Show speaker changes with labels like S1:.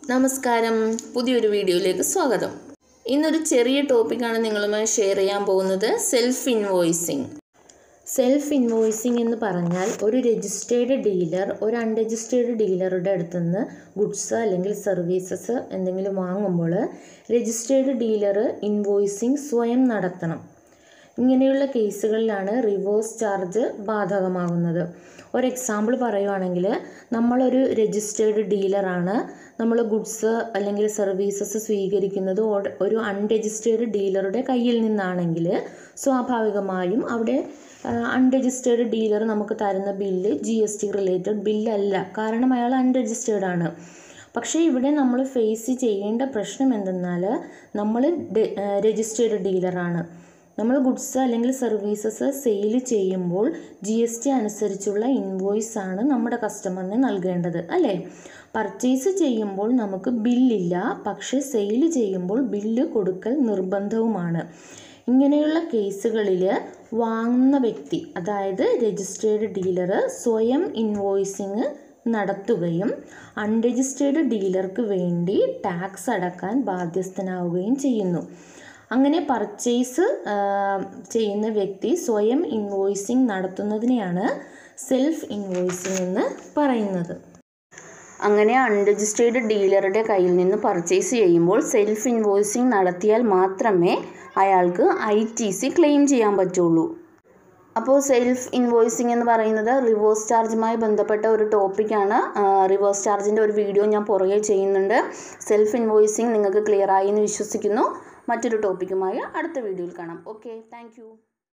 S1: നമസ്കാരം പുതിയൊരു വീഡിയോയിലേക്ക് സ്വാഗതം ഇന്നൊരു ചെറിയ ടോപ്പിക്കാണ് നിങ്ങളുമായി ഷെയർ ചെയ്യാൻ പോകുന്നത് സെൽഫ് ഇൻവോയ്സിങ് സെൽഫ് ഇൻവോയ്സിങ് എന്ന് പറഞ്ഞാൽ ഒരു രജിസ്റ്റേർഡ് ഡീലർ ഒരു അൺരജിസ്റ്റേർഡ് ഡീലറുടെ അടുത്ത് നിന്ന് ഗുഡ്സ് അല്ലെങ്കിൽ സർവീസസ് എന്തെങ്കിലും വാങ്ങുമ്പോൾ രജിസ്റ്റേർഡ് ഡീലർ ഇൻവോയ്സിങ് സ്വയം നടത്തണം ഇങ്ങനെയുള്ള കേസുകളിലാണ് റിവേഴ്സ് ചാർജ് ബാധകമാകുന്നത് ഒരു എക്സാമ്പിൾ പറയുവാണെങ്കിൽ നമ്മളൊരു രജിസ്റ്റേർഡ് ഡീലറാണ് നമ്മൾ ഗുഡ്സ് അല്ലെങ്കിൽ സർവീസസ് സ്വീകരിക്കുന്നത് ഓ- ഒരു അൺരജിസ്റ്റേർഡ് ഡീലറുടെ കയ്യിൽ നിന്നാണെങ്കിൽ സ്വാഭാവികമായും അവിടെ അൺരജിസ്റ്റേർഡ് ഡീലർ നമുക്ക് തരുന്ന bill G S T related ബില്ലല്ല കാരണം അയാൾ അൺരജിസ്റ്റേർഡ് ആണ് പക്ഷേ ഇവിടെ നമ്മൾ ഫേസ് ചെയ്യേണ്ട പ്രശ്നം എന്തെന്നാൽ നമ്മൾ രജിസ്റ്റേർഡ് ഡീലറാണ് നമ്മൾ ഗുഡ്സ് അല്ലെങ്കിൽ സർവീസസ് സെയിൽ ചെയ്യുമ്പോൾ ജി എസ് ടി അനുസരിച്ചുള്ള ഇൻവോയ്സ് ആണ് നമ്മുടെ കസ്റ്റമറിന് നൽകേണ്ടത് അല്ലേ പർച്ചേസ് ചെയ്യുമ്പോൾ നമുക്ക് ബില്ലില്ല പക്ഷേ സെയിൽ ചെയ്യുമ്പോൾ ബില്ല് കൊടുക്കൽ നിർബന്ധവുമാണ് ഇങ്ങനെയുള്ള കേസുകളിൽ വാങ്ങുന്ന വ്യക്തി അതായത് രജിസ്റ്റേർഡ് ഡീലർ സ്വയം ഇൻവോയ്സിങ് നടത്തുകയും അൺരജിസ്റ്റേർഡ് ഡീലർക്ക് വേണ്ടി ടാക്സ് അടക്കാൻ ബാധ്യസ്ഥനാവുകയും ചെയ്യുന്നു അങ്ങനെ പർച്ചേസ് ചെയ്യുന്ന വ്യക്തി സ്വയം ഇൻവോയ്സിങ് നടത്തുന്നതിനെയാണ് സെൽഫ് ഇൻവോയ്സിങ് എന്ന് പറയുന്നത് അങ്ങനെ അൺരജിസ്റ്റേർഡ് ഡീലറുടെ കയ്യിൽ നിന്ന് പർച്ചേസ് ചെയ്യുമ്പോൾ സെൽഫ് ഇൻവോയ്സിങ് നടത്തിയാൽ മാത്രമേ അയാൾക്ക് ഐ ടി സി ക്ലെയിം ചെയ്യാൻ പറ്റുള്ളൂ അപ്പോൾ സെൽഫ് ഇൻവോയ്സിങ് എന്ന് പറയുന്നത് റിവേഴ്സ് ചാർജുമായി ബന്ധപ്പെട്ട ഒരു ടോപ്പിക്കാണ് റിവേഴ്സ് ചാർജിൻ്റെ ഒരു വീഡിയോ ഞാൻ പുറകെ ചെയ്യുന്നുണ്ട് സെൽഫ് ഇൻവോയ്സിങ് നിങ്ങൾക്ക് ക്ലിയർ ആയി എന്ന് വിശ്വസിക്കുന്നു മറ്റൊരു ടോപ്പിക്കുമായി അടുത്ത വീഡിയോയിൽ കാണാം ഓക്കെ താങ്ക്